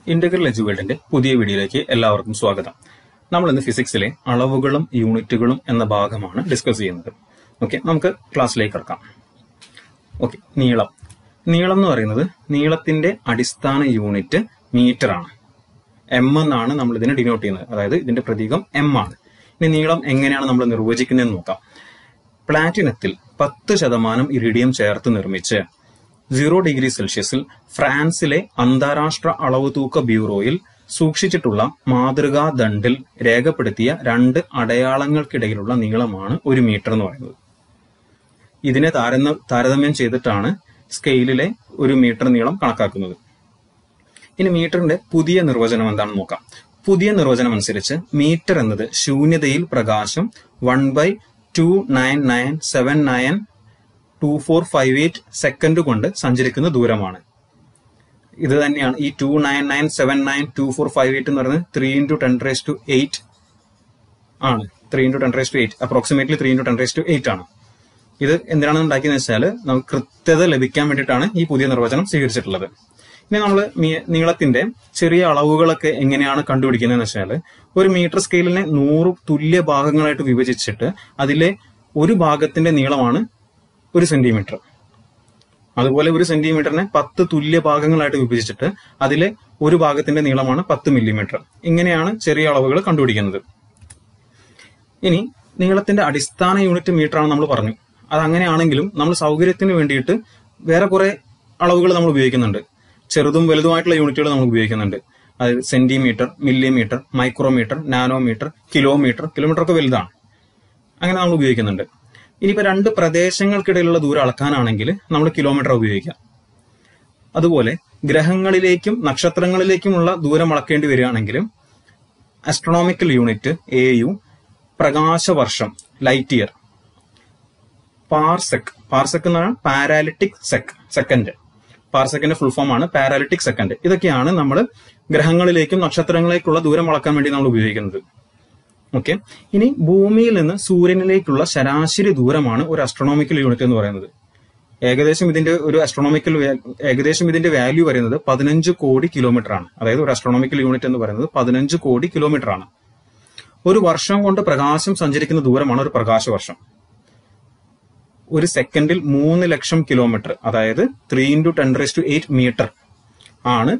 integral എജുവേൾഡിന്റെ പുതിയ വീഡിയോയിലേക്ക് എല്ലാവർക്കും സ്വാഗതം നമ്മൾ ഇന്ന് ഫിസിക്സിലെ അളവുകളും യൂണിറ്റുകളും എന്ന ഭാഗമാണ് ഡിസ്കസ് ചെയ്യുന്നത് ഓക്കെ നമുക്ക് ക്ലാസ്സിലേക്ക് കിടക്കാം ഓക്കെ നീളം നീളം എന്ന് പറയുന്നത് നീളത്തിന്റെ അടിസ്ഥാന യൂണിറ്റ് മീറ്റർ ആണ് എം എന്നാണ് നമ്മൾ ഇതിനെ ഡിനോട്ട് ചെയ്യുന്നത് അതായത് ഇതിന്റെ പ്രതീകം എം ആണ് ഇനി നീളം എങ്ങനെയാണ് നമ്മൾ നിർവചിക്കുന്നതെന്ന് നോക്കാം പ്ലാറ്റിനത്തിൽ പത്ത് ശതമാനം ഇറിഡിയം ചേർത്ത് നിർമ്മിച്ച് സീറോ ഡിഗ്രി സെൽഷ്യസിൽ ഫ്രാൻസിലെ അന്താരാഷ്ട്ര അളവ് തൂക്ക ബ്യൂറോയിൽ സൂക്ഷിച്ചിട്ടുള്ള മാതൃകാ ദണ്ടിൽ രേഖപ്പെടുത്തിയ രണ്ട് അടയാളങ്ങൾക്കിടയിലുള്ള നീളമാണ് ഒരു മീറ്റർ എന്ന് പറയുന്നത് ഇതിനെ താരത താരതമ്യം ചെയ്തിട്ടാണ് സ്കെയിലിലെ ഒരു മീറ്റർ നീളം കണക്കാക്കുന്നത് ഇനി മീറ്ററിന്റെ പുതിയ നിർവചനം എന്താണെന്ന് നോക്കാം പുതിയ നിർവചനം അനുസരിച്ച് മീറ്റർ എന്നത് ശൂന്യതയിൽ പ്രകാശം one by two nine nine seven nine two four five eight second കൊണ്ട് സഞ്ചരിക്കുന്ന ദൂരമാണ് ഇത് തന്നെയാണ് ഈ two nine nine seven nine two four five eight എന്ന് പറയുന്നത് three into ten raise to eight ആണ് three into ten raise to eight approximately three into ten raise to eight ആണ് ഇത് എന്തിനാണ് ഉണ്ടാക്കിയെന്ന് വെച്ചാൽ നമുക്ക് കൃത്യത ലഭിക്കാൻ വേണ്ടിയിട്ടാണ് ഈ പുതിയ നിർവചനം സ്വീകരിച്ചിട്ടുള്ളത് ഇനി നമ്മൾ നീളത്തിന്റെ ചെറിയ അളവുകളൊക്കെ എങ്ങനെയാണ് കണ്ടുപിടിക്കുന്നതെന്ന് വെച്ചാൽ ഒരു മീറ്റർ സ്കെയിലിനെ നൂറ് തുല്യ ഭാഗങ്ങളായിട്ട് വിഭജിച്ചിട്ട് അതിലെ ഒരു ഭാഗത്തിന്റെ നീളമാണ് ഒരു സെന്റിമീറ്റർ അതുപോലെ ഒരു സെന്റിമീറ്ററിനെ പത്ത് തുല്യ ഭാഗങ്ങളായിട്ട് വിഭജിച്ചിട്ട് അതിലെ ഒരു ഭാഗത്തിന്റെ നീളമാണ് പത്ത് മില്ലിമീറ്റർ ഇങ്ങനെയാണ് ചെറിയ അളവുകൾ കണ്ടുപിടിക്കുന്നത് ഇനി നീളത്തിന്റെ അടിസ്ഥാന യൂണിറ്റ് മീറ്റർ ആണ് നമ്മൾ പറഞ്ഞു അത് അങ്ങനെയാണെങ്കിലും നമ്മൾ സൗകര്യത്തിന് വേണ്ടിയിട്ട് വേറെ കുറെ അളവുകൾ നമ്മൾ ഉപയോഗിക്കുന്നുണ്ട് ചെറുതും വലുതുമായിട്ടുള്ള യൂണിറ്റുകൾ നമ്മൾ ഉപയോഗിക്കുന്നുണ്ട് അതായത് centimetre millimetre micrometre nanometre kilometre kilometre ഒക്കെ വലുതാണ് അങ്ങനെ നമ്മൾ ഉപയോഗിക്കുന്നുണ്ട് ഇനിയിപ്പോൾ രണ്ട് പ്രദേശങ്ങൾക്കിടയിലുള്ള ദൂരം അളക്കാനാണെങ്കിൽ നമ്മൾ കിലോമീറ്റർ ഉപയോഗിക്കാം അതുപോലെ ഗ്രഹങ്ങളിലേക്കും നക്ഷത്രങ്ങളിലേക്കുമുള്ള ദൂരം അളക്കേണ്ടി വരികയാണെങ്കിൽ അസ്ട്രോണോമിക്കൽ യൂണിറ്റ് എ യു പ്രകാശവർഷം ലൈറ്റ് ഇയർ പാർസെക് പാർസെക് എന്ന് പറഞ്ഞാൽ പാരാലിറ്റിക് സെക് സെക്കൻഡ് പാർസെക്കിന്റെ ഫുൾ ഫോം ആണ് പാരാലിറ്റിക് സെക്കൻഡ് ഇതൊക്കെയാണ് നമ്മൾ ഗ്രഹങ്ങളിലേക്കും നക്ഷത്രങ്ങളിലേക്കുള്ള ദൂരം അളക്കാൻ വേണ്ടി നമ്മൾ ഉപയോഗിക്കുന്നത് ഓക്കെ ഇനി ഭൂമിയിൽ നിന്ന് സൂര്യനിലേക്കുള്ള ശരാശരി ദൂരമാണ് ഒരു അസ്ട്രോണോമിക്കൽ യൂണിറ്റ് എന്ന് പറയുന്നത് ഏകദേശം ഇതിന്റെ ഒരു അസ്ട്രോണോമിക്കൽ ഏകദേശം ഇതിന്റെ വാല്യൂ പറയുന്നത് പതിനഞ്ച് കോടി കിലോമീറ്റർ ആണ് അതായത് ഒരു അസ്ട്രോണോമിക്കൽ യൂണിറ്റ് എന്ന് പറയുന്നത് പതിനഞ്ച് കോടി കിലോമീറ്റർ ആണ് ഒരു വർഷം കൊണ്ട് പ്രകാശം സഞ്ചരിക്കുന്ന ദൂരമാണ് ഒരു പ്രകാശവർഷം ഒരു സെക്കൻഡിൽ മൂന്ന് ലക്ഷം കിലോമീറ്റർ അതായത് three into ten raise to eight metre ആണ്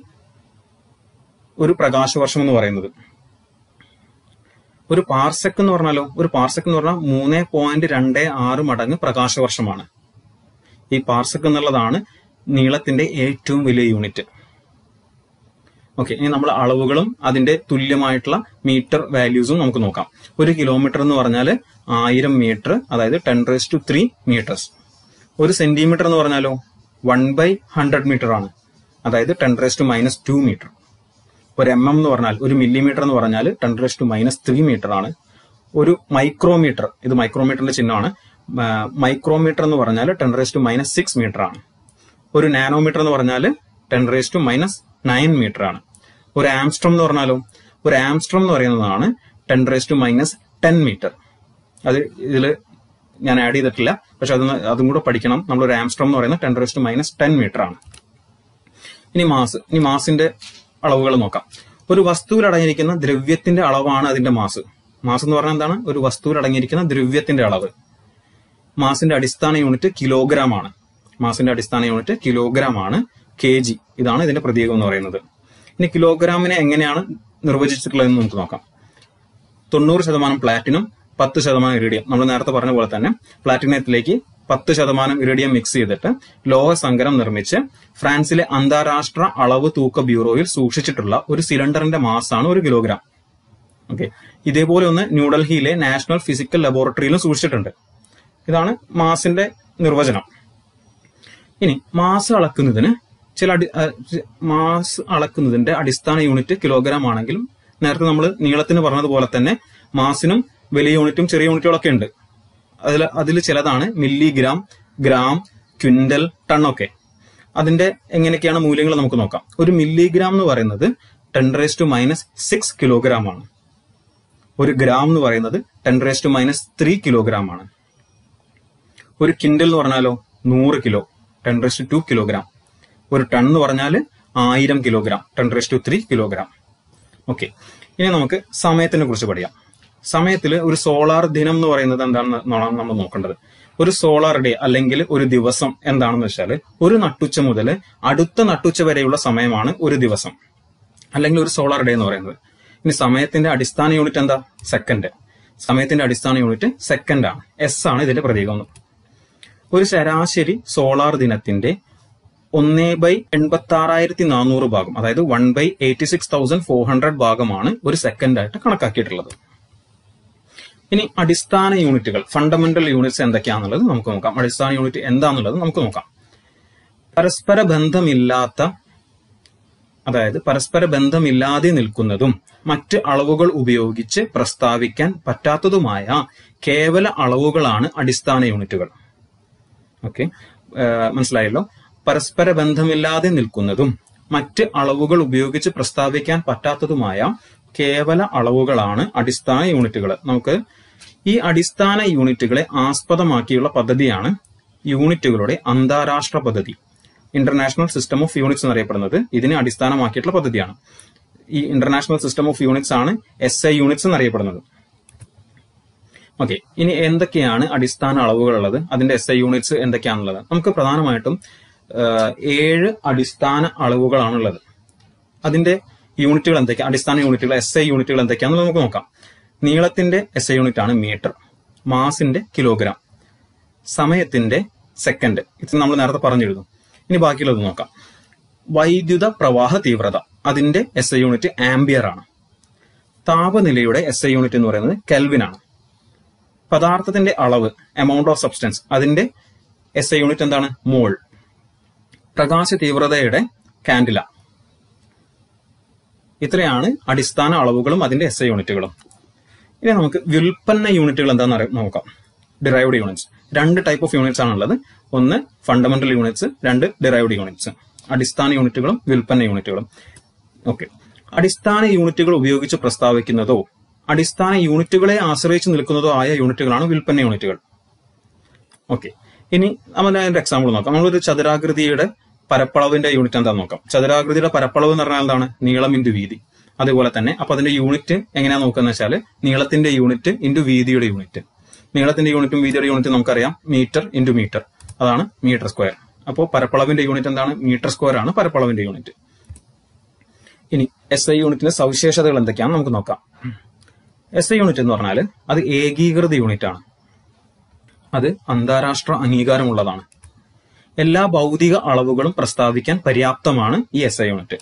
ഒരു പ്രകാശവർഷം എന്ന് പറയുന്നത് ഒരു പാർസെക് എന്ന് പറഞ്ഞാലോ ഒരു പാർസെക് എന്ന് പറഞ്ഞാൽ മൂന്ന് പോയിന്റ് രണ്ട് ആറ് മടങ്ങ് പ്രകാശവർഷമാണ് ഈ പാർസെക് എന്നുള്ളതാണ് നീളത്തിന്റെ ഏറ്റവും വലിയ യൂണിറ്റ് ഓക്കെ ഇനി നമ്മൾ അളവുകളും അതിന്റെ തുല്യമായിട്ടുള്ള മീറ്റർ വാല്യൂസും നമുക്ക് നോക്കാം ഒരു കിലോമീറ്റർ എന്ന് പറഞ്ഞാൽ ആയിരം മീറ്റർ അതായത് ten raise to three metres ഒരു സെന്റിമീറ്റർ എന്ന് പറഞ്ഞാലോ വൺ ബൈ ഹൺഡ്രഡ് മീറ്റർ ആണ് അതായത് ten raise to minus two metre ഒരു എം എം എന്ന് പറഞ്ഞാൽ ഒരു മില്ലിമീറ്റർ എന്ന് പറഞ്ഞാൽ ten raise to minus three metre ആണ് ഒരു മൈക്രോമീറ്റർ ഇത് മൈക്രോമീറ്ററിന്റെ ചിഹ്നമാണ് മൈക്രോമീറ്റർ എന്ന് പറഞ്ഞാൽ ten raise to minus six metre ആണ് ഒരു നാനോമീറ്റർ എന്ന് പറഞ്ഞാൽ ten raise to minus nine metre ആണ് ഒരു ആംസ്ട്രോം എന്ന് പറഞ്ഞാലോ ഒരു ആംസ്ട്രോം എന്ന് പറയുന്നതാണ് ten raise to minus ten metre അത് ഇതിൽ ഞാൻ ആഡ് ചെയ്തിട്ടില്ല പക്ഷെ അത് അതും കൂടെ പഠിക്കണം നമ്മൾ ഒരു ആംസ്ട്രോം എന്ന് പറയുന്നത് ten raise to minus ten metre ആണ് ഇനി മാസ് ഇനി മാസിന്റെ അളവുകൾ നോക്കാം ഒരു വസ്തുവിൽ അടങ്ങിയിരിക്കുന്ന ദ്രവ്യത്തിന്റെ അളവാണ് അതിന്റെ മാസ് മാസ് എന്ന് പറഞ്ഞാൽ എന്താണ് ഒരു വസ്തുവിൽ അടങ്ങിയിരിക്കുന്ന ദ്രവ്യത്തിന്റെ അളവ് മാസിന്റെ അടിസ്ഥാന യൂണിറ്റ് കിലോഗ്രാം ആണ് മാസിന്റെ അടിസ്ഥാന യൂണിറ്റ് കിലോഗ്രാം ആണ് കെ ജി ഇതാണ് ഇതിന്റെ പ്രതീകം എന്ന് പറയുന്നത് ഇനി കിലോഗ്രാമിനെ എങ്ങനെയാണ് നിർവചിച്ചിട്ടുള്ളതെന്ന് നമുക്ക് നോക്കാം തൊണ്ണൂറ് ശതമാനം പ്ലാറ്റിനം പത്ത് ശതമാനം ഇറിഡിയം നമ്മൾ നേരത്തെ പറഞ്ഞ പോലെ തന്നെ പ്ലാറ്റിനത്തിലേക്ക് പത്ത് ശതമാനം ഇറിഡിയം മിക്സ് ചെയ്തിട്ട് ലോഹസങ്കരം നിർമ്മിച്ച് ഫ്രാൻസിലെ അന്താരാഷ്ട്ര അളവ് തൂക്ക ബ്യൂറോയിൽ സൂക്ഷിച്ചിട്ടുള്ള ഒരു സിലിണ്ടറിന്റെ മാസാണ് ഒരു കിലോഗ്രാം ഓക്കെ ഇതേപോലെ ഒന്ന് ന്യൂഡൽഹിയിലെ നാഷണൽ ഫിസിക്കൽ ലബോറട്ടറിയിലും സൂക്ഷിച്ചിട്ടുണ്ട് ഇതാണ് മാസിന്റെ നിർവചനം ഇനി മാസ് അളക്കുന്നതിന് ചില അടി മാസ് അളക്കുന്നതിന്റെ അടിസ്ഥാന യൂണിറ്റ് കിലോഗ്രാം ആണെങ്കിലും നേരത്തെ നമ്മൾ നീളത്തിന് പറഞ്ഞതുപോലെ തന്നെ മാസിനും വലിയ യൂണിറ്റും ചെറിയ യൂണിറ്റുകളൊക്കെ ഉണ്ട് അതിൽ അതിൽ ചിലതാണ് മില്ലിഗ്രാം ഗ്രാം ക്വിന്റൽ ടൺ ഒക്കെ അതിന്റെ എങ്ങനെയൊക്കെയാണ് മൂല്യങ്ങൾ നമുക്ക് നോക്കാം ഒരു മില്ലിഗ്രാം എന്ന് പറയുന്നത് ten raise to minus six kilogram ആണ് ഒരു ഗ്രാം എന്ന് പറയുന്നത് ten raise to minus three kilogram ആണ് ഒരു കിൻഡൽ എന്ന് പറഞ്ഞാലോ നൂറ് kilo ten raise to two kilogram ഒരു ടൺ എന്ന് പറഞ്ഞാൽ ആയിരം kilogram ten raise to three kilogram okay ഇനി നമുക്ക് സമയത്തിനെ കുറിച്ച് പഠിക്കാം സമയത്തിൽ ഒരു സോളാർ ദിനം എന്ന് പറയുന്നത് എന്താണെന്ന് നമ്മൾ നോക്കേണ്ടത് ഒരു സോളാർ ഡേ അല്ലെങ്കിൽ ഒരു ദിവസം എന്താണെന്ന് വെച്ചാൽ ഒരു നട്ടുച്ച മുതൽ അടുത്ത നട്ടുച്ച വരെയുള്ള സമയമാണ് ഒരു ദിവസം അല്ലെങ്കിൽ ഒരു സോളാർ ഡേ എന്ന് പറയുന്നത് ഇനി സമയത്തിന്റെ അടിസ്ഥാന യൂണിറ്റ് എന്താ സെക്കൻഡ് സമയത്തിന്റെ അടിസ്ഥാന യൂണിറ്റ് സെക്കൻഡ് ആണ് എസ് ആണ് ഇതിന്റെ പ്രതീകം ഒരു ശരാശരി സോളാർ ദിനത്തിന്റെ ഒന്നേ ബൈ എൺപത്തി ആറായിരത്തി നാനൂറ് ഭാഗം അതായത് one by eighty six thousand four hundred ഭാഗമാണ് ഒരു സെക്കൻഡ് ആയിട്ട് കണക്കാക്കിയിട്ടുള്ളത് ഇനി അടിസ്ഥാന യൂണിറ്റുകൾ ഫണ്ടമെന്റൽ യൂണിറ്റ്സ് എന്തൊക്കെയാണെന്നുള്ളത് നമുക്ക് നോക്കാം അടിസ്ഥാന യൂണിറ്റ് എന്താണെന്നുള്ളത് നമുക്ക് നോക്കാം പരസ്പര ബന്ധമില്ലാത്ത അതായത് പരസ്പര ബന്ധമില്ലാതെ നിൽക്കുന്നതും മറ്റ് അളവുകൾ ഉപയോഗിച്ച് പ്രസ്താവിക്കാൻ പറ്റാത്തതുമായ കേവല അളവുകളാണ് അടിസ്ഥാന യൂണിറ്റുകൾ ഓക്കെ മനസ്സിലായല്ലോ പരസ്പര ബന്ധമില്ലാതെ നിൽക്കുന്നതും മറ്റ് അളവുകൾ ഉപയോഗിച്ച് പ്രസ്താവിക്കാൻ പറ്റാത്തതുമായ കേവല അളവുകളാണ് അടിസ്ഥാന യൂണിറ്റുകൾ നമുക്ക് ഈ അടിസ്ഥാന യൂണിറ്റുകളെ ആസ്പദമാക്കിയുള്ള പദ്ധതിയാണ് യൂണിറ്റുകളുടെ അന്താരാഷ്ട്ര പദ്ധതി ഇന്റർനാഷണൽ സിസ്റ്റം ഓഫ് യൂണിറ്റ്സ് എന്നറിയപ്പെടുന്നത് ഇതിനെ അടിസ്ഥാനമാക്കിയിട്ടുള്ള പദ്ധതിയാണ് ഈ ഇന്റർനാഷണൽ സിസ്റ്റം ഓഫ് യൂണിറ്റ്സ് ആണ് എസ് ഐ യൂണിറ്റ്സ് എന്നറിയപ്പെടുന്നത് ഓക്കെ ഇനി എന്തൊക്കെയാണ് അടിസ്ഥാന അളവുകൾ ഉള്ളത് അതിന്റെ എസ് ഐ യൂണിറ്റ്സ് എന്തൊക്കെയാണുള്ളത് നമുക്ക് പ്രധാനമായിട്ടും ഏഴ് അടിസ്ഥാന അളവുകളാണുള്ളത് അതിന്റെ യൂണിറ്റുകൾ എന്തൊക്കെയാണ് അടിസ്ഥാന യൂണിറ്റുകൾ എസ് ഐ യൂണിറ്റുകൾ എന്തൊക്കെയാണെന്ന് നമുക്ക് നോക്കാം നീളത്തിന്റെ എസ് ഐ യൂണിറ്റ് ആണ് മീറ്റർ മാസിന്റെ കിലോഗ്രാം സമയത്തിന്റെ സെക്കൻഡ് ഇത് നമ്മൾ നേരത്തെ പറഞ്ഞിരുന്നു ഇനി ബാക്കിയുള്ളത് നോക്കാം വൈദ്യുത പ്രവാഹ തീവ്രത അതിന്റെ എസ് ഐ യൂണിറ്റ് ആംബിയർ ആണ് താപനിലയുടെ എസ് ഐ യൂണിറ്റ് എന്ന് പറയുന്നത് കെൽവിൻ ആണ് പദാർത്ഥത്തിന്റെ അളവ് എമൗണ്ട് ഓഫ് സബ്സ്റ്റൻസ് അതിന്റെ എസ് ഐ യൂണിറ്റ് എന്താണ് മോൾ പ്രകാശ തീവ്രതയുടെ കാൻഡില ഇത്രയാണ് അടിസ്ഥാന അളവുകളും അതിന്റെ എസ് ഐ യൂണിറ്റുകളും ഇനി നമുക്ക് വ്യുൽപ്പന്ന യൂണിറ്റുകൾ എന്താണെന്ന് നോക്കാം ഡിറൈവ്ഡ് യൂണിറ്റ്സ് രണ്ട് ടൈപ്പ് ഓഫ് യൂണിറ്റ്സ് ആണുള്ളത് ഒന്ന് ഫണ്ടമെന്റൽ യൂണിറ്റ്സ് രണ്ട് ഡിറൈവ്ഡ് യൂണിറ്റ്സ് അടിസ്ഥാന യൂണിറ്റുകളും വ്യുൽപ്പന്ന യൂണിറ്റുകളും ഓക്കെ അടിസ്ഥാന യൂണിറ്റുകൾ ഉപയോഗിച്ച് പ്രസ്താവിക്കുന്നതോ അടിസ്ഥാന യൂണിറ്റുകളെ ആശ്രയിച്ച് നിൽക്കുന്നതോ ആയ യൂണിറ്റുകളാണ് വ്യുൽപ്പന്ന യൂണിറ്റുകൾ ഓക്കെ ഇനി നമ്മൾ അതിന്റെ എക്സാമ്പിൾ നോക്കാം നമ്മളൊരു ചതുരാകൃതിയുടെ പരപ്പളവിന്റെ യൂണിറ്റ് എന്താന്ന് നോക്കാം ചതുരാകൃതിയുടെ പരപ്പളവ് എന്ന് പറഞ്ഞാൽ എന്താണ് നീളം ഇൻറ്റു വീതി അതുപോലെ തന്നെ അപ്പൊ അതിന്റെ യൂണിറ്റ് എങ്ങനെയാ നോക്കുക വെച്ചാൽ നീളത്തിന്റെ യൂണിറ്റ് ഇൻറ്റു വീതിയുടെ യൂണിറ്റ് നീളത്തിന്റെ യൂണിറ്റും വീതിയുടെ യൂണിറ്റും നമുക്കറിയാം മീറ്റർ ഇൻറ്റു മീറ്റർ അതാണ് മീറ്റർ സ്ക്വയർ അപ്പോൾ പരപ്പളവിന്റെ യൂണിറ്റ് എന്താണ് മീറ്റർ സ്ക്വയർ ആണ് പരപ്പളവിന്റെ യൂണിറ്റ് ഇനി എസ് ഐ യൂണിറ്റിന്റെ സവിശേഷതകൾ എന്തൊക്കെയാണെന്ന് നമുക്ക് നോക്കാം എസ് ഐ യൂണിറ്റ് എന്ന് പറഞ്ഞാൽ അത് ഏകീകൃത യൂണിറ്റ് ആണ് അത് അന്താരാഷ്ട്ര അംഗീകാരമുള്ളതാണ് എല്ലാ ഭൗതിക അളവുകളും പ്രസ്താവിക്കാൻ പര്യാപ്തമാണ് ഈ എസ് ഐ യൂണിറ്റ്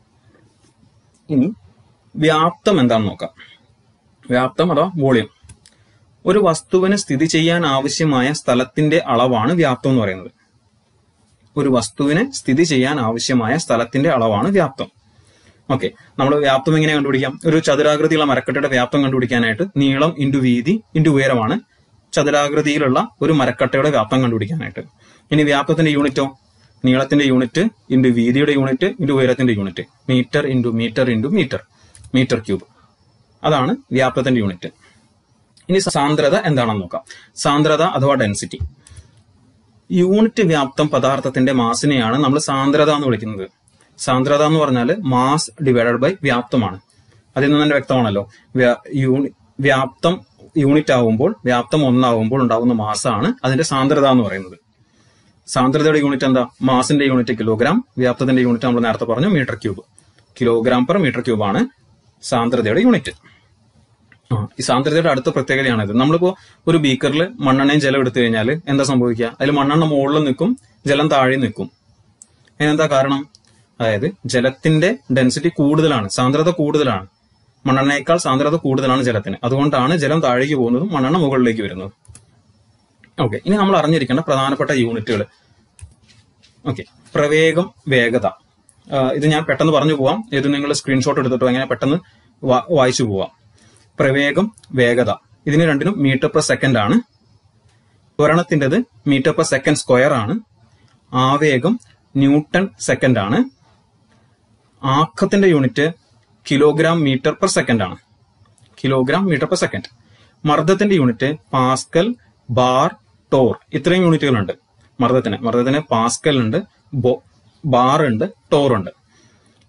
ഇനി വ്യാപ്തം എന്താണെന്ന് നോക്കാം വ്യാപ്തം അഥവാ വോളിയം ഒരു വസ്തുവിന് സ്ഥിതി ചെയ്യാൻ ആവശ്യമായ സ്ഥലത്തിന്റെ അളവാണ് വ്യാപ്തം എന്ന് പറയുന്നത് ഒരു വസ്തുവിന് സ്ഥിതി ചെയ്യാൻ ആവശ്യമായ സ്ഥലത്തിന്റെ അളവാണ് വ്യാപ്തം ഓക്കെ നമ്മൾ വ്യാപ്തം എങ്ങനെ കണ്ടുപിടിക്കാം ഒരു ചതുരാകൃതിയുള്ള മരക്കട്ടയുടെ വ്യാപ്തം കണ്ടുപിടിക്കാനായിട്ട് നീളം ഇൻറ്റു വീതി ഇൻറ്റു ഉയരമാണ് ചതുരാകൃതിയിലുള്ള ഒരു മരക്കട്ടയുടെ വ്യാപ്തം കണ്ടുപിടിക്കാനായിട്ട് ഇനി വ്യാപ്തത്തിന്റെ യൂണിറ്റോ നീളത്തിന്റെ യൂണിറ്റ് ഇൻറ്റു വീതിയുടെ യൂണിറ്റ് ഇൻറ്റു ഉയരത്തിന്റെ unit metre into metre into metre metre cube അതാണ് വ്യാപ്തത്തിന്റെ യൂണിറ്റ് ഇനി സാന്ദ്രത എന്താണെന്ന് നോക്കാം സാന്ദ്രത അഥവാ ഡെൻസിറ്റി യൂണിറ്റ് വ്യാപ്തം പദാർത്ഥത്തിന്റെ മാസിനെയാണ് നമ്മൾ സാന്ദ്രത എന്ന് വിളിക്കുന്നത് സാന്ദ്രത എന്ന് പറഞ്ഞാൽ മാസ് ഡിവൈഡഡ് ബൈ വ്യാപ്തമാണ് അതിൽ നിന്ന് തന്നെ വ്യക്തമാണല്ലോ വ്യാപ്തം യൂണിറ്റ് ആവുമ്പോൾ വ്യാപ്തം ഒന്നാവുമ്പോൾ ഉണ്ടാവുന്ന മാസാണ് അതിന്റെ സാന്ദ്രത എന്ന് പറയുന്നത് സാന്ദ്രതയുടെ യൂണിറ്റ് എന്താ മാസിന്റെ യൂണിറ്റ് കിലോഗ്രാം വ്യാപ്തത്തിന്റെ യൂണിറ്റ് നമ്മൾ നേരത്തെ പറഞ്ഞു metre cube kilogram per metre cube ആണ് സാന്ദ്രതയുടെ യൂണിറ്റ് ആ ഈ സാന്ദ്രതയുടെ അടുത്ത പ്രത്യേകതയാണിത് നമ്മളിപ്പോ ഒരു ബീക്കറിൽ മണ്ണെണ്ണയും ജലം എടുത്തു കഴിഞ്ഞാൽ എന്താ സംഭവിക്കുക അതിൽ മണ്ണെണ്ണ മുകളിൽ നിൽക്കും ജലം താഴെ നിൽക്കും അതിനെന്താ കാരണം അതായത് ജലത്തിന്റെ ഡെൻസിറ്റി കൂടുതലാണ് സാന്ദ്രത കൂടുതലാണ് മണ്ണെണ്ണയേക്കാൾ സാന്ദ്രത കൂടുതലാണ് ജലത്തിന് അതുകൊണ്ടാണ് ജലം താഴേക്ക് പോകുന്നതും മണ്ണെണ്ണ മുകളിലേക്ക് വരുന്നതും ഓക്കെ ഇനി നമ്മൾ അറിഞ്ഞിരിക്കേണ്ട പ്രധാനപ്പെട്ട യൂണിറ്റുകൾ ഓക്കെ പ്രവേഗം വേഗത ഇത് ഞാൻ പെട്ടെന്ന് പറഞ്ഞു പോവാം ഇത് നിങ്ങൾ സ്ക്രീൻഷോട്ട് എടുത്തിട്ടോ എങ്ങനെ പെട്ടെന്ന് വായിച്ചു പോവാം പ്രവേഗം വേഗത ഇതിന് രണ്ടിനും മീറ്റർ പെർ സെക്കൻഡ് ആണ് ത്വരണത്തിൻ്റെത് മീറ്റർ പെർ സെക്കൻഡ് സ്ക്വയർ ആണ് ആവേഗം ന്യൂട്ടൺ സെക്കൻഡ് ആണ് ആക്കത്തിന്റെ unit kilogram metre per second ആണ് കിലോഗ്രാം മീറ്റർ പെർ സെക്കൻഡ് മർദ്ദത്തിന്റെ യൂണിറ്റ് പാസ്കൽ ബാർ ടോർ ഇത്രയും യൂണിറ്റുകളുണ്ട് മർദ്ദത്തിന് മർദ്ദത്തിന് പാസ്കൽ ഉണ്ട് ബാർ ഉണ്ട് ടോർ ഉണ്ട്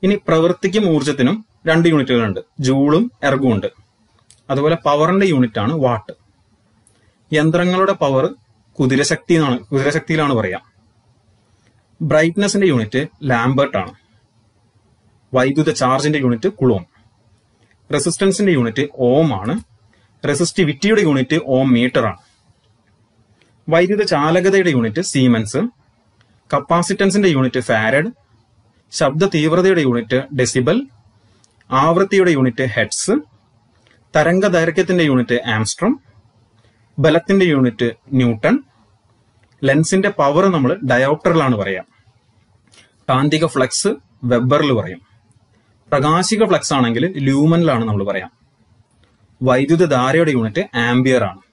ഇനി പ്രവൃത്തിക്കും ഊർജത്തിനും രണ്ട് യൂണിറ്റുകളുണ്ട് ജൂളും എർഗും ഉണ്ട് അതുപോലെ പവറിന്റെ യൂണിറ്റ് ആണ് വാട്ട് യന്ത്രങ്ങളുടെ പവർ കുതിരശക്തി എന്നാണ് കുതിരശക്തിയിലാണ് പറയാ ബ്രൈറ്റ്നസിന്റെ യൂണിറ്റ് ലാംബർട്ട് ആണ് വൈദ്യുത ചാർജിന്റെ യൂണിറ്റ് കുളോം റെസിസ്റ്റൻസിന്റെ യൂണിറ്റ് ഓം ആണ് റെസിസ്റ്റിവിറ്റിയുടെ യൂണിറ്റ് ഓം മീറ്റർ ആണ് വൈദ്യുത ചാലകതയുടെ യൂണിറ്റ് സീമൻസ് കപ്പാസിറ്റൻസിന്റെ യൂണിറ്റ് ഫാരഡ് ശബ്ദ തീവ്രതയുടെ യൂണിറ്റ് ഡെസിബൽ ആവൃത്തിയുടെ യൂണിറ്റ് ഹെഡ്സ് തരംഗ ദൈർഘ്യത്തിന്റെ യൂണിറ്റ് ആംസ്ട്രം ബലത്തിന്റെ യൂണിറ്റ് ന്യൂട്ടൺ ലെൻസിന്റെ പവർ നമ്മൾ ഡയോപ്റ്ററിലാണ് പറയാം കാന്തിക ഫ്ലക്സ് വെബറിൽ പറയും പ്രകാശിക ഫ്ലക്സ് ആണെങ്കിൽ ലൂമനിലാണ് നമ്മൾ പറയാം വൈദ്യുത ധാരയുടെ യൂണിറ്റ് ആംബിയർ ആണ്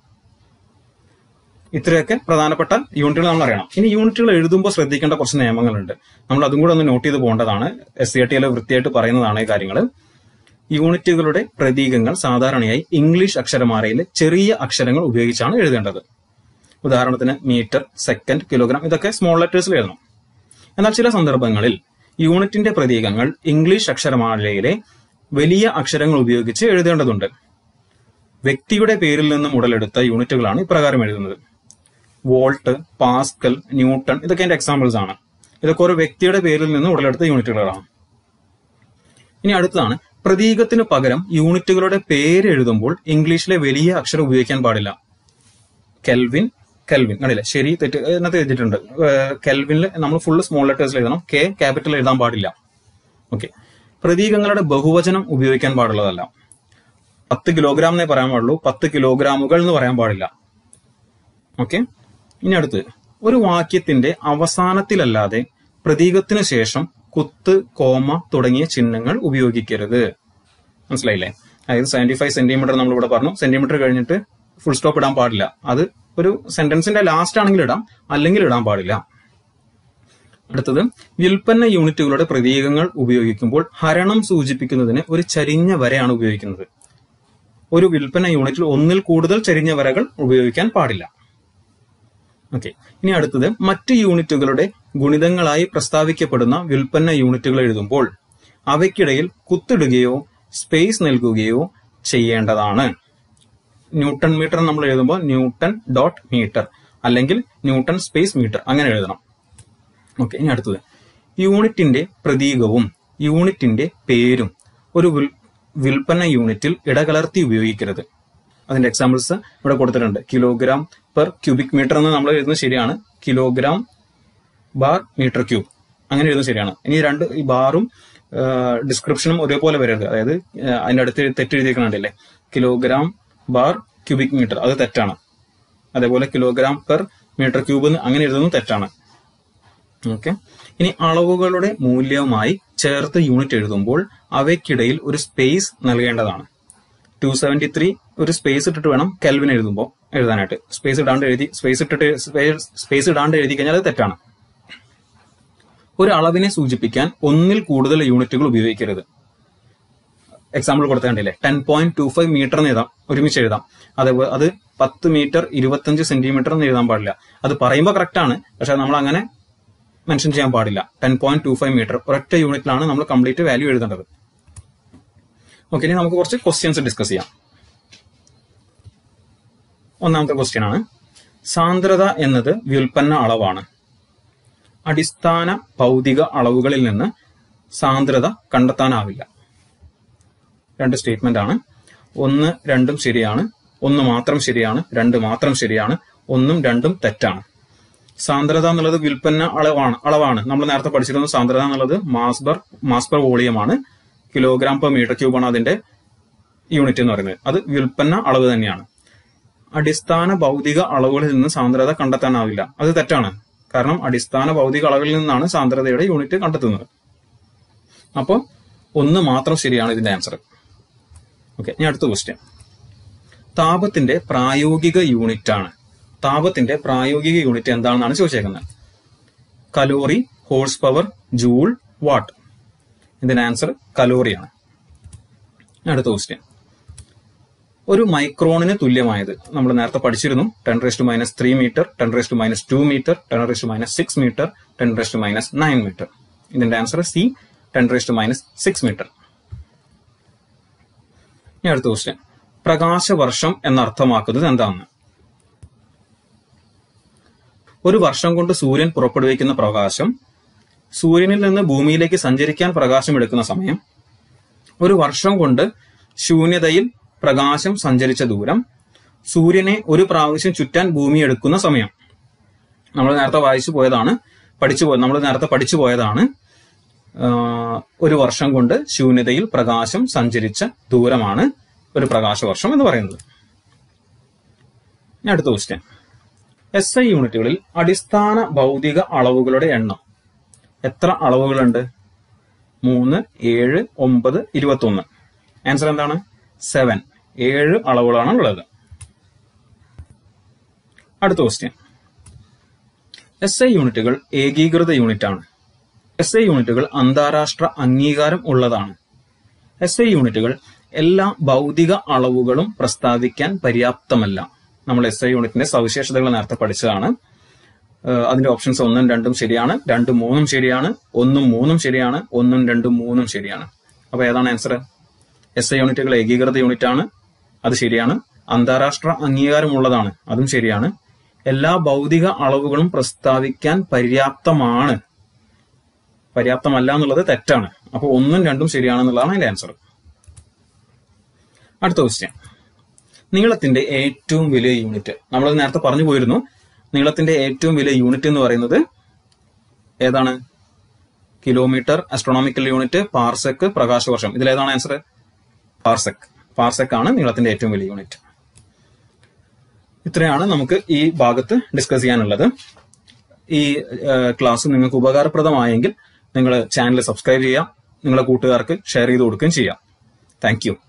ഇത്രയൊക്കെ പ്രധാനപ്പെട്ട യൂണിറ്റുകൾ നമ്മൾ അറിയണം ഇനി യൂണിറ്റുകൾ എഴുതുമ്പോൾ ശ്രദ്ധിക്കേണ്ട കുറച്ച് നിയമങ്ങളുണ്ട് നമ്മൾ അതും കൂടെ ഒന്ന് നോട്ട് ചെയ്ത് പോകേണ്ടതാണ് എസ് സി ആർ ടിയിൽ വൃത്തിയായിട്ട് പറയുന്നതാണ് ഈ കാര്യങ്ങൾ യൂണിറ്റുകളുടെ പ്രതീകങ്ങൾ സാധാരണയായി ഇംഗ്ലീഷ് അക്ഷരമാലയിലെ ചെറിയ അക്ഷരങ്ങൾ ഉപയോഗിച്ചാണ് എഴുതേണ്ടത് ഉദാഹരണത്തിന് മീറ്റർ സെക്കൻഡ് കിലോഗ്രാം ഇതൊക്കെ സ്മോൾ ലെറ്റേഴ്സിൽ എഴുതണം എന്നാൽ ചില സന്ദർഭങ്ങളിൽ യൂണിറ്റിന്റെ പ്രതീകങ്ങൾ ഇംഗ്ലീഷ് അക്ഷരമാലയിലെ വലിയ അക്ഷരങ്ങൾ ഉപയോഗിച്ച് എഴുതേണ്ടതുണ്ട് വ്യക്തിയുടെ പേരിൽ നിന്നും ഉടലെടുത്ത യൂണിറ്റുകളാണ് ഇപ്രകാരം എഴുതുന്നത് വോൾട്ട് പാസ്കൽ ന്യൂട്ടൺ ഇതൊക്കെ എന്റെ എക്സാമ്പിൾസ് ആണ് ഇതൊക്കെ ഒരു വ്യക്തിയുടെ പേരിൽ നിന്ന് ഉടലെടുത്ത യൂണിറ്റുകളാണ് ഇനി അടുത്തതാണ് പ്രതീകത്തിന് പകരം യൂണിറ്റുകളുടെ പേര് എഴുതുമ്പോൾ ഇംഗ്ലീഷിലെ വലിയ അക്ഷരം ഉപയോഗിക്കാൻ പാടില്ല കെൽവിൻ കെൽവിൻ കണ്ടില്ല ശരി തെറ്റ് എന്നത്തെ എഴുതിയിട്ടുണ്ട് കെൽവിനിൽ നമ്മൾ ഫുള്ള് സ്മോൾ ലെറ്റേഴ്സിൽ എഴുതണം കെ ക്യാപിറ്റൽ എഴുതാൻ പാടില്ല ഓക്കെ പ്രതീകങ്ങളുടെ ബഹുവചനം ഉപയോഗിക്കാൻ പാടുള്ളതല്ല പത്ത് കിലോഗ്രാം എന്നേ പറയാൻ പാടുള്ളൂ പത്ത് കിലോഗ്രാമുകൾ എന്ന് പറയാൻ പാടില്ല ഓക്കെ ഇനി അടുത്ത് ഒരു വാക്യത്തിന്റെ അവസാനത്തിലല്ലാതെ പ്രതീകത്തിന് ശേഷം കുത്ത് കോമ തുടങ്ങിയ ചിഹ്നങ്ങൾ ഉപയോഗിക്കരുത് മനസ്സിലായില്ലേ അതായത് സെവന്റി ഫൈവ് സെന്റിമീറ്റർ നമ്മൾ ഇവിടെ പറഞ്ഞു സെന്റിമീറ്റർ കഴിഞ്ഞിട്ട് ഫുൾ സ്റ്റോപ്പ് ഇടാൻ പാടില്ല അത് ഒരു സെന്റൻസിന്റെ ലാസ്റ്റ് ആണെങ്കിൽ ഇടാം അല്ലെങ്കിൽ ഇടാൻ പാടില്ല അടുത്തത് വ്യുൽപ്പന്ന യൂണിറ്റുകളുടെ പ്രതീകങ്ങൾ ഉപയോഗിക്കുമ്പോൾ ഹരണം സൂചിപ്പിക്കുന്നതിന് ഒരു ചരിഞ്ഞ വരയാണ് ഉപയോഗിക്കുന്നത് ഒരു വിൽപ്പന യൂണിറ്റിൽ ഒന്നിൽ കൂടുതൽ ചരിഞ്ഞ വരകൾ ഉപയോഗിക്കാൻ പാടില്ല ഓക്കെ ഇനി അടുത്തത് മറ്റ് യൂണിറ്റുകളുടെ ഗുണിതങ്ങളായി പ്രസ്താവിക്കപ്പെടുന്ന വിൽപ്പന്ന യൂണിറ്റുകൾ എഴുതുമ്പോൾ അവയ്ക്കിടയിൽ കുത്തിടുകയോ സ്പേസ് നൽകുകയോ ചെയ്യേണ്ടതാണ് ന്യൂട്ടൺ മീറ്റർ നമ്മൾ എഴുതുമ്പോൾ ന്യൂട്ടൺ ഡോട്ട് മീറ്റർ അല്ലെങ്കിൽ ന്യൂട്ടൺ സ്പേസ് മീറ്റർ അങ്ങനെ എഴുതണം ഓക്കെ ഇനി അടുത്തത് യൂണിറ്റിന്റെ പ്രതീകവും യൂണിറ്റിന്റെ പേരും ഒരു വിൽ- വിൽപ്പന യൂണിറ്റിൽ ഇടകലർത്തി ഉപയോഗിക്കരുത് അതിന്റെ എക്സാമ്പിൾസ് ഇവിടെ കൊടുത്തിട്ടുണ്ട് കിലോഗ്രാം പെർ ക്യൂബിക് മീറ്റർ എന്ന് നമ്മൾ എഴുതുന്നത് ശരിയാണ് കിലോഗ്രാം ബാർ മീറ്റർ ക്യൂബ് അങ്ങനെ എഴുതുന്നത് ശരിയാണ് ഇനി രണ്ട് ഈ ബാറും ഡിസ്ക്രിപ്ഷനും ഒരേപോലെ വരരുത് അതായത് ആ, അതിന്റെ അടുത്ത് തെറ്റ് എഴുതിയിരിക്കണുണ്ടല്ലേ കിലോഗ്രാം ബാർ ക്യൂബിക് മീറ്റർ അത് തെറ്റാണ് അതേപോലെ കിലോഗ്രാം പെർ മീറ്റർ ക്യൂബ് എന്ന് അങ്ങനെ എഴുതുന്നത് തെറ്റാണ് ഓക്കെ ഇനി അളവുകളുടെ മൂല്യവുമായി ചേർത്ത് യൂണിറ്റ് എഴുതുമ്പോൾ അവയ്ക്കിടയിൽ ഒരു സ്പേസ് നൽകേണ്ടതാണ് ടു സെവന്റി ത്രീ ഒരു സ്പേസ് ഇട്ടിട്ട് വേണം കെൽവിൻ എഴുതുമ്പോൾ എഴുതാനായിട്ട് സ്പേസ് ഇടാണ്ട് എഴുതി സ്പേസ് ഇട്ടിട്ട് സ്പേസ് ഇടാണ്ട് എഴുതി കഴിഞ്ഞാൽ അത് തെറ്റാണ് ഒരു അളവിനെ സൂചിപ്പിക്കാൻ ഒന്നിൽ കൂടുതൽ യൂണിറ്റുകൾ ഉപയോഗിക്കരുത് എക്സാമ്പിൾ കൊടുത്തേണ്ടില്ലേ ten point two five metre എന്ന് എഴുതാം ഒരുമിച്ച് എഴുതാം അതേപോലെ അത് പത്ത് മീറ്റർ ഇരുപത്തഞ്ച് സെന്റിമീറ്റർ എന്ന് എഴുതാൻ പാടില്ല അത് പറയുമ്പോൾ കറക്റ്റ് ആണ് പക്ഷെ നമ്മൾ അങ്ങനെ മെൻഷൻ ചെയ്യാൻ പാടില്ല ten point two five metre ഒരൊറ്റ യൂണിറ്റിലാണ് നമ്മൾ കംപ്ലീറ്റ് വാല്യൂ എഴുതേണ്ടത് ഓക്കെ ഇനി നമുക്ക് കുറച്ച് ക്വസ്റ്റ്യൻസ് ഡിസ്കസ് ചെയ്യാം ഒന്നാമത്തെ ക്വസ്റ്റ്യൻ ആണ് സാന്ദ്രത എന്നത് വ്യുൽപ്പന്ന അളവാണ് അടിസ്ഥാന ഭൗതിക അളവുകളിൽ നിന്ന് സാന്ദ്രത കണ്ടെത്താനാവില്ല രണ്ട് സ്റ്റേറ്റ്മെന്റ് ആണ് ഒന്ന് രണ്ടും ശരിയാണ് ഒന്ന് മാത്രം ശരിയാണ് രണ്ട് മാത്രം ശരിയാണ് ഒന്നും രണ്ടും തെറ്റാണ് സാന്ദ്രത എന്നുള്ളത് വിൽപ്പന്ന അളവാണ് അളവാണ് നമ്മൾ നേരത്തെ പഠിച്ചിരുന്ന സാന്ദ്രത എന്നുള്ളത് മാസ് ബർ മാസ് പെർ വോളിയമാണ് കിലോഗ്രാം പെർ മീറ്റർ ക്യൂബ് ആണ് അതിന്റെ യൂണിറ്റ് എന്ന് പറയുന്നത് അത് വിൽപ്പന്ന അളവ് തന്നെയാണ് അടിസ്ഥാന ഭൗതിക അളവുകളിൽ നിന്ന് സാന്ദ്രത കണ്ടെത്താനാവില്ല അത് തെറ്റാണ് കാരണം അടിസ്ഥാന ഭൗതിക അളവിൽ നിന്നാണ് സാന്ദ്രതയുടെ യൂണിറ്റ് കണ്ടെത്തുന്നത് അപ്പോൾ ഒന്ന് മാത്രം ശരിയാണ് ഇതിന്റെ ആൻസർ ഓക്കെ ഇനി അടുത്ത ക്വസ്റ്റ്യൻ താപത്തിന്റെ പ്രായോഗിക യൂണിറ്റ് ആണ് താപത്തിന്റെ പ്രായോഗിക യൂണിറ്റ് എന്താണെന്നാണ് ചോദിച്ചേക്കുന്നത് calorie horse power joule watt ഇതിന്റെ ആൻസർ കലോറിയാണ് ഇനി അടുത്ത ക്വസ്റ്റ്യൻ ഒരു മൈക്രോണിന് തുല്യമായത് നമ്മൾ നേരത്തെ പഠിച്ചിരുന്നു ten raised minus three metre ten raised minus two metre ten raised minus six metre ten raised minus nine metre ഇതിന്റെ answer C ten raised minus six metre ഇനി അടുത്ത ക്വസ്റ്റ്യൻ പ്രകാശവർഷം എന്നർത്ഥമാക്കുന്നത് എന്താണെന്ന് ഒരു വർഷം കൊണ്ട് സൂര്യൻ പുറപ്പെടുവിക്കുന്ന പ്രകാശം സൂര്യനിൽ നിന്ന് ഭൂമിയിലേക്ക് സഞ്ചരിക്കാൻ പ്രകാശം എടുക്കുന്ന സമയം ഒരു വർഷം കൊണ്ട് ശൂന്യതയിൽ പ്രകാശം സഞ്ചരിച്ച ദൂരം സൂര്യനെ ഒരു പ്രാവശ്യം ചുറ്റാൻ ഭൂമി എടുക്കുന്ന സമയം നമ്മൾ നേരത്തെ വായിച്ചു പോയതാണ് പഠിച്ചു പോയത് നമ്മൾ നേരത്തെ പഠിച്ചു പോയതാണ് ആഹ്, ഒരു വർഷം കൊണ്ട് ശൂന്യതയിൽ പ്രകാശം സഞ്ചരിച്ച ദൂരമാണ് ഒരു പ്രകാശവർഷം എന്ന് പറയുന്നത് ഇനി അടുത്ത ക്വസ്റ്റ്യൻ എസ് ഐ യൂണിറ്റുകളിൽ അടിസ്ഥാന ഭൗതിക അളവുകളുടെ എണ്ണം എത്ര അളവുകളുണ്ട് മൂന്ന് ഏഴ് ഒമ്പത് ഇരുപത്തൊന്ന് ആൻസർ എന്താണ് സെവൻ ഏഴ് അളവുകളാണ് ഉള്ളത് അടുത്ത ക്വസ്റ്റ്യൻ എസ് ഐ യൂണിറ്റുകൾ ഏകീകൃത യൂണിറ്റ് ആണ് എസ് ഐ യൂണിറ്റുകൾ അന്താരാഷ്ട്ര അംഗീകാരം ഉള്ളതാണ് എസ് ഐ യൂണിറ്റുകൾ എല്ലാ ഭൗതിക അളവുകളും പ്രസ്താവിക്കാൻ പര്യാപ്തമല്ല നമ്മൾ എസ് ഐ യൂണിറ്റിന്റെ സവിശേഷതകൾ നേരത്തെ പഠിച്ചതാണ് ഏഹ് അതിന്റെ ഓപ്ഷൻസ് ഒന്നും രണ്ടും ശരിയാണ് രണ്ടും മൂന്നും ശരിയാണ് ഒന്നും മൂന്നും ശരിയാണ് ഒന്നും രണ്ടും മൂന്നും ശരിയാണ് അപ്പൊ ഏതാണ് ആൻസർ എസ് ഐ യൂണിറ്റുകൾ ഏകീകൃത യൂണിറ്റ് ആണ് അത് ശരിയാണ് അന്താരാഷ്ട്ര അംഗീകാരമുള്ളതാണ് അതും ശരിയാണ് എല്ലാ ഭൗതിക അളവുകളും പ്രസ്താവിക്കാൻ പര്യാപ്തമാണ് പര്യാപ്തമല്ല എന്നുള്ളത് തെറ്റാണ് അപ്പൊ ഒന്നും രണ്ടും ശരിയാണെന്നുള്ളതാണ് അതിന്റെ ആൻസർ അടുത്ത ക്വസ്റ്റ്യൻ നീളത്തിന്റെ ഏറ്റവും വലിയ യൂണിറ്റ് നമ്മൾ നേരത്തെ പറഞ്ഞു പോയിരുന്നു നീളത്തിന്റെ ഏറ്റവും വലിയ യൂണിറ്റ് എന്ന് പറയുന്നത് ഏതാണ് കിലോമീറ്റർ അസ്ട്രോണോമിക്കൽ യൂണിറ്റ് പാർസെക്ക് പ്രകാശവർഷം ഇതിലേതാണ് ആൻസർ പാർസെക് പാർസെക് ആണ് നീളത്തിന്റെ ഏറ്റവും വലിയ യൂണിറ്റ് ഇത്രയാണ് നമുക്ക് ഈ ഭാഗത്ത് ഡിസ്കസ് ചെയ്യാനുള്ളത് ഈ ക്ലാസ് നിങ്ങൾക്ക് ഉപകാരപ്രദമായെങ്കിൽ നിങ്ങൾ ചാനൽ സബ്സ്ക്രൈബ് ചെയ്യാം നിങ്ങളുടെ കൂട്ടുകാർക്ക് ഷെയർ ചെയ്ത് കൊടുക്കുകയും ചെയ്യാം താങ്ക് യു